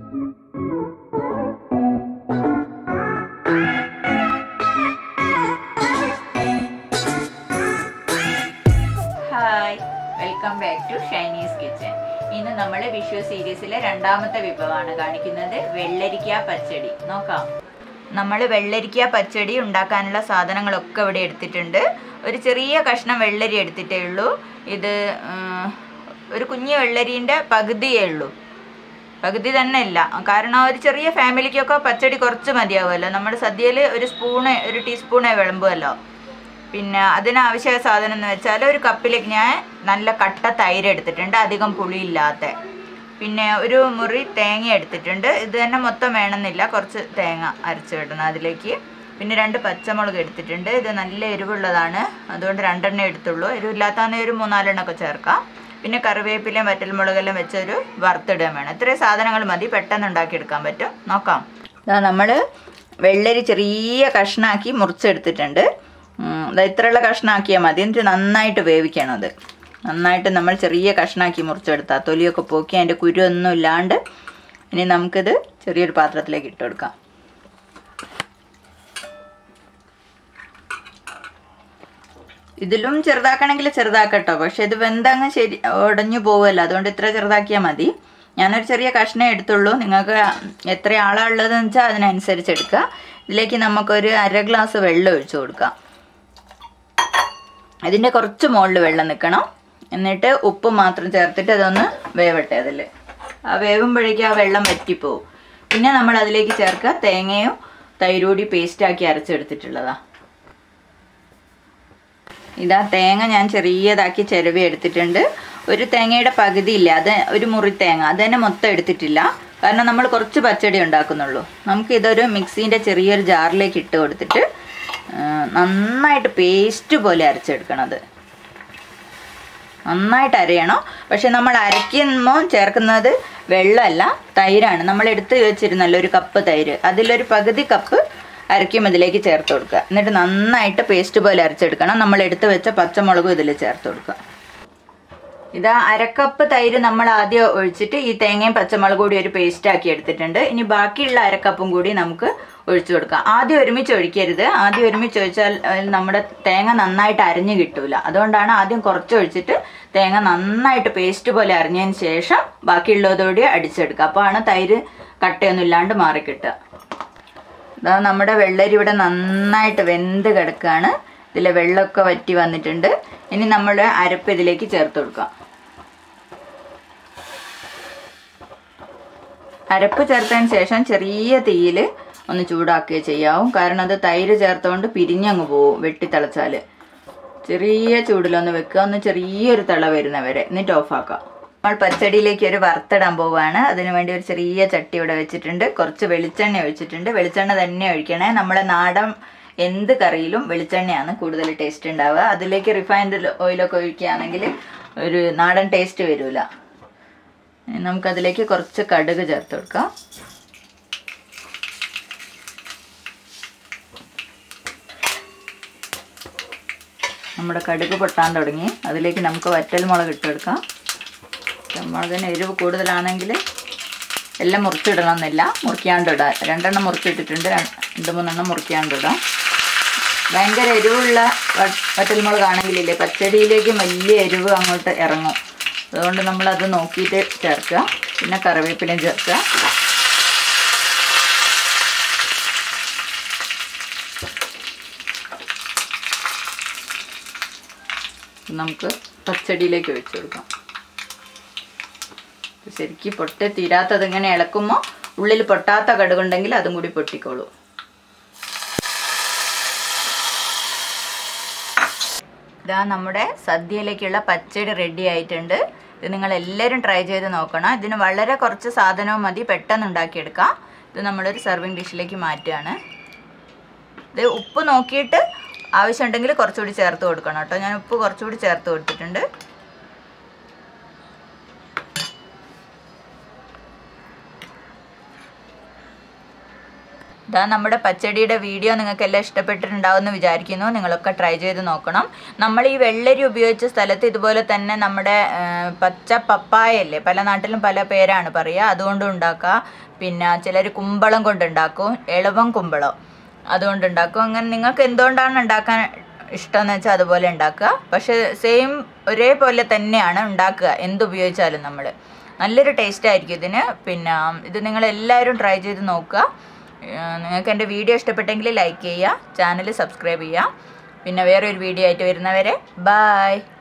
hi welcome back to Shiny's kitchen ഇന്ന് നമ്മൾ വിഷു സീരീസിലെ രണ്ടാമത്തെ വിഭവമാണ് കാണിക്കുന്നത് വെള്ളരിക്ക പച്ചടി നോക്കാം നമ്മൾ വെള്ളരിക്ക പച്ചടി ഉണ്ടാക്കാനുള്ള സാധനങ്ങളൊക്കെ ഇവിടെ എടുത്തിട്ടുണ്ട് ഒരു ചെറിയ കഷ്ണം വെള്ളരി എടുത്തിട്ടേ ഉള്ളൂ ഇത് ഉം, ഒരു കുഞ്ഞു വെള്ളരീൻ്റെ പകുതിയേ ഉള്ളൂ പകുതി തന്നെ ഇല്ല കാരണം ഒരു ചെറിയ ഫാമിലിക്കൊക്കെ പച്ചടി കുറച്ച് മതിയാവുമല്ലോ നമ്മുടെ സദ്യയിൽ ഒരു സ്പൂണ് ഒരു ടീസ്പൂണേ വിളമ്പുമല്ലോ പിന്നെ അതിനാവശ്യമായ സാധനം എന്ന് വെച്ചാൽ ഒരു കപ്പിലേക്ക് ഞാൻ നല്ല കട്ട തൈര് എടുത്തിട്ടുണ്ട് അധികം പുളിയില്ലാത്ത പിന്നെ ഒരു മുറി തേങ്ങ എടുത്തിട്ടുണ്ട് ഇത് തന്നെ മൊത്തം വേണമെന്നില്ല കുറച്ച് തേങ്ങ അരച്ച് വിടണം അതിലേക്ക് പിന്നെ രണ്ട് പച്ചമുളക് എടുത്തിട്ടുണ്ട് ഇത് നല്ല എരിവുള്ളതാണ് അതുകൊണ്ട് രണ്ടെണ്ണേ എടുത്തുള്ളൂ എരിവില്ലാത്തന്നെ ഒരു മൂന്നാലെണ്ണമൊക്കെ ചേർക്കാം പിന്നെ കറിവേപ്പിലയും വറ്റൽമുളകെല്ലാം വെച്ചൊരു വറുത്തിടുകയും വേണം ഇത്രയും സാധനങ്ങൾ മതി പെട്ടെന്ന് ഉണ്ടാക്കിയെടുക്കാൻ പറ്റും നോക്കാം ഇതാ നമ്മൾ വെള്ളരി ചെറിയ കഷ്ണാക്കി മുറിച്ചെടുത്തിട്ടുണ്ട് ഉം, ദാ ഇത്രയുള്ള കഷ്ണാക്കിയാൽ മതി എന്നിട്ട് നന്നായിട്ട് വേവിക്കണം അത് നന്നായിട്ട് നമ്മൾ ചെറിയ കഷ്ണാക്കി മുറിച്ചെടുത്താൽ തൊലിയൊക്കെ പോക്കി അതിൻ്റെ കുരു ഒന്നും ഇല്ലാണ്ട് ഇനി നമുക്കിത് ചെറിയൊരു പാത്രത്തിലേക്ക് ഇട്ട് കൊടുക്കാം ഇതിലും ചെറുതാക്കണമെങ്കിൽ ചെറുതാക്കട്ടോ പക്ഷെ ഇത് വെന്തങ്ങ് ശരി ഉടഞ്ഞു പോവുമല്ലോ അതുകൊണ്ട് ഇത്ര ചെറുതാക്കിയാൽ മതി ഞാനൊരു ചെറിയ കഷ്ണം എടുത്തുള്ളൂ നിങ്ങൾക്ക് എത്ര ആളാണ് ഉള്ളതെന്ന് വെച്ചാൽ അതിനനുസരിച്ച് എടുക്കുക ഇതിലേക്ക് നമുക്കൊരു അര ഗ്ലാസ് വെള്ളം ഒഴിച്ചു കൊടുക്കാം അതിൻ്റെ കുറച്ച് മുകളിൽ വെള്ളം നിൽക്കണം എന്നിട്ട് ഉപ്പ് മാത്രം ചേർത്തിട്ട് അതൊന്ന് വേവട്ടെ അതിൽ ആ വേവുമ്പോഴേക്കും ആ വെള്ളം വറ്റിപ്പോവും പിന്നെ നമ്മൾ അതിലേക്ക് ചേർക്കുക തേങ്ങയും തൈരൂടി പേസ്റ്റാക്കി അരച്ചെടുത്തിട്ടുള്ളതാ ഇതാ തേങ്ങ ഞാൻ ചെറിയതാക്കി ചിരവി എടുത്തിട്ടുണ്ട് ഒരു തേങ്ങയുടെ പകുതി ഇല്ല അത് ഒരു മുറി തേങ്ങ അത് തന്നെ മൊത്തം എടുത്തിട്ടില്ല കാരണം നമ്മൾ കുറച്ച് പച്ചടി ഉണ്ടാക്കുന്നുള്ളൂ നമുക്ക് ഇതൊരു മിക്സീൻ്റെ ചെറിയൊരു ജാറിലേക്ക് ഇട്ട് കൊടുത്തിട്ട് ആ, നന്നായിട്ട് പേസ്റ്റ് പോലെ അരച്ചെടുക്കണം അത് നന്നായിട്ട് അരയണം പക്ഷെ നമ്മൾ അരയ്ക്കുമ്പോൾ ചേർക്കുന്നത് വെള്ളമല്ല തൈരാണ് നമ്മൾ എടുത്ത് വെച്ചിരുന്നല്ലോ ഒരു കപ്പ് തൈര് അതിലൊരു പകുതി കപ്പ് അരയ്ക്കും ഇതിലേക്ക് ചേർത്ത് കൊടുക്കുക എന്നിട്ട് നന്നായിട്ട് പേസ്റ്റ് പോലെ അരച്ചെടുക്കണം നമ്മൾ എടുത്ത് വെച്ച പച്ചമുളകും ഇതിൽ ചേർത്ത് കൊടുക്കുക ഇതാ അരക്കപ്പ് തൈര് നമ്മൾ ആദ്യം ഒഴിച്ചിട്ട് ഈ തേങ്ങയും പച്ചമുളകും കൂടി ഒരു പേസ്റ്റ് ആക്കി എടുത്തിട്ടുണ്ട് ഇനി ബാക്കിയുള്ള അരക്കപ്പും കൂടി നമുക്ക് ഒഴിച്ചു കൊടുക്കാം ആദ്യം ഒരുമിച്ച് ഒഴിക്കരുത് ആദ്യം ഒരുമിച്ച് ഒഴിച്ചാൽ അതിൽ നമ്മുടെ തേങ്ങ നന്നായിട്ട് അരിഞ്ഞു കിട്ടൂല അതുകൊണ്ടാണ് ആദ്യം കുറച്ച് ഒഴിച്ചിട്ട് തേങ്ങ നന്നായിട്ട് പേസ്റ്റ് പോലെ അരിഞ്ഞതിന് ശേഷം ബാക്കിയുള്ളതോടെ അടിച്ചെടുക്കുക അപ്പോൾ ആണ് തൈര് കട്ടയൊന്നും ഇല്ലാണ്ട് മാറിക്കിട്ടുക ഇതാ നമ്മുടെ വെള്ളരി ഇവിടെ നന്നായിട്ട് വെന്ത് കിടക്കുകയാണ് ഇതിലെ വെള്ളമൊക്കെ വറ്റി വന്നിട്ടുണ്ട് ഇനി നമ്മൾ അരപ്പ് ഇതിലേക്ക് ചേർത്ത് കൊടുക്കാം അരപ്പ് ചേർത്തതിന് ശേഷം ചെറിയ തീയിൽ ഒന്ന് ചൂടാക്കുകയോ ചെയ്യാവും കാരണം അത് തൈര് ചേർത്തുകൊണ്ട് പിരിഞ്ഞങ്ങ് പോവും വെട്ടിത്തിളച്ചാൽ ചെറിയ ചൂടിലൊന്ന് വെക്കുക ഒന്ന് ചെറിയൊരു തിള വരുന്നവരെ എന്നിട്ട് ഓഫാക്കാം നമ്മൾ പച്ചടിയിലേക്ക് ഒരു വറുത്തിടാൻ പോവുകയാണ് അതിനു വേണ്ടി ഒരു ചെറിയ ചട്ടി ഇവിടെ വെച്ചിട്ടുണ്ട് കുറച്ച് വെളിച്ചെണ്ണ ഒഴിച്ചിട്ടുണ്ട് വെളിച്ചെണ്ണ തന്നെ ഒഴിക്കണേ നമ്മുടെ നാടൻ എന്ത് കറിയിലും വെളിച്ചെണ്ണയാണ് കൂടുതൽ ടേസ്റ്റ് ഉണ്ടാവുക അതിലേക്ക് റിഫൈൻഡ് ഓയിലൊക്കെ ഒഴിക്കുകയാണെങ്കിൽ ഒരു നാടൻ ടേസ്റ്റ് വരില്ല നമുക്കതിലേക്ക് കുറച്ച് കടുക് ചേർത്ത് കൊടുക്കാം നമ്മുടെ കടുക് പൊട്ടാൻ തുടങ്ങി അതിലേക്ക് നമുക്ക് വറ്റൽ മുളക് ഇട്ടെടുക്കാം മുളകിന് എരിവ് കൂടുതലാണെങ്കിൽ എല്ലാം മുറിച്ചിടണം എന്നില്ല മുറിക്കാണ്ടിടാം രണ്ടെണ്ണം മുറിച്ചിട്ടിട്ടുണ്ട് രണ്ട് മൂന്നെണ്ണം മുറിക്കാണ്ടിടാം ഭയങ്കര എരിവുള്ള വ- വറ്റൽമുളകാണെങ്കിലില്ലേ പച്ചടിയിലേക്ക് വലിയ എരിവ് അങ്ങോട്ട് ഇറങ്ങും അതുകൊണ്ട് നമ്മളത് നോക്കിയിട്ട് ചേർക്കുക പിന്നെ കറിവേപ്പിലയും ചേർക്കുക നമുക്ക് പച്ചടിയിലേക്ക് ഒഴിച്ചു കൊടുക്കാം ശരിക്കും പൊട്ടി തീരാത്തത് ഇങ്ങനെ ഇളക്കുമ്പോൾ ഉള്ളിൽ പൊട്ടാത്ത കടുകുണ്ടെങ്കിൽ അതും കൂടി പൊട്ടിക്കോളൂ ഇതാ നമ്മുടെ സദ്യയിലേക്കുള്ള പച്ചടി റെഡി ആയിട്ടുണ്ട് ഇത് നിങ്ങൾ എല്ലാവരും ട്രൈ ചെയ്ത് നോക്കണം ഇതിന് വളരെ കുറച്ച് സാധനവും മതി പെട്ടെന്ന് ഉണ്ടാക്കിയെടുക്കാം ഇത് നമ്മളൊരു സെർവിങ് ഡിഷിലേക്ക് മാറ്റുകയാണ് ഇത് ഉപ്പ് നോക്കിയിട്ട് ആവശ്യമുണ്ടെങ്കിൽ കുറച്ചുകൂടി ചേർത്ത് കൊടുക്കണം കേട്ടോ ഞാൻ ഉപ്പ് കുറച്ചുകൂടി ചേർത്ത് കൊടുത്തിട്ടുണ്ട് ഇതാ നമ്മുടെ പച്ചടിയുടെ വീഡിയോ നിങ്ങൾക്ക് എല്ലാം ഇഷ്ടപ്പെട്ടിട്ടുണ്ടാവും എന്ന് വിചാരിക്കുന്നു നിങ്ങളൊക്കെ ട്രൈ ചെയ്ത് നോക്കണം നമ്മൾ ഈ വെള്ളരി ഉപയോഗിച്ച സ്ഥലത്ത് ഇതുപോലെ തന്നെ നമ്മുടെ ആ, പച്ച പപ്പായല്ലേ പല നാട്ടിലും പല പേരാണ് പറയുക അതുകൊണ്ടും ഉണ്ടാക്കുക പിന്നെ ചിലർ കുമ്പളം കൊണ്ടുണ്ടാക്കും ഇളവം കുമ്പളം അതുകൊണ്ട് ഉണ്ടാക്കും അങ്ങനെ നിങ്ങൾക്ക് എന്തുകൊണ്ടാണ് ഉണ്ടാക്കാൻ ഇഷ്ടമെന്ന് വെച്ചാൽ അതുപോലെ ഉണ്ടാക്കുക പക്ഷെ സെയിം ഒരേപോലെ തന്നെയാണ് ഉണ്ടാക്കുക എന്തുപയോഗിച്ചാലും നമ്മൾ നല്ലൊരു ടേസ്റ്റ് ആയിരിക്കും ഇതിന് പിന്നെ ഇത് നിങ്ങൾ എല്ലാവരും ട്രൈ ചെയ്ത് നോക്കുക ഏഹ് നിങ്ങൾക്ക് എൻ്റെ വീഡിയോ ഇഷ്ടപ്പെട്ടെങ്കിൽ ലൈക്ക് ചെയ്യുക ചാനൽ സബ്സ്ക്രൈബ് ചെയ്യുക പിന്നെ വേറെ ഒരു വീഡിയോ ആയിട്ട് വരുന്നവരെ ബായ്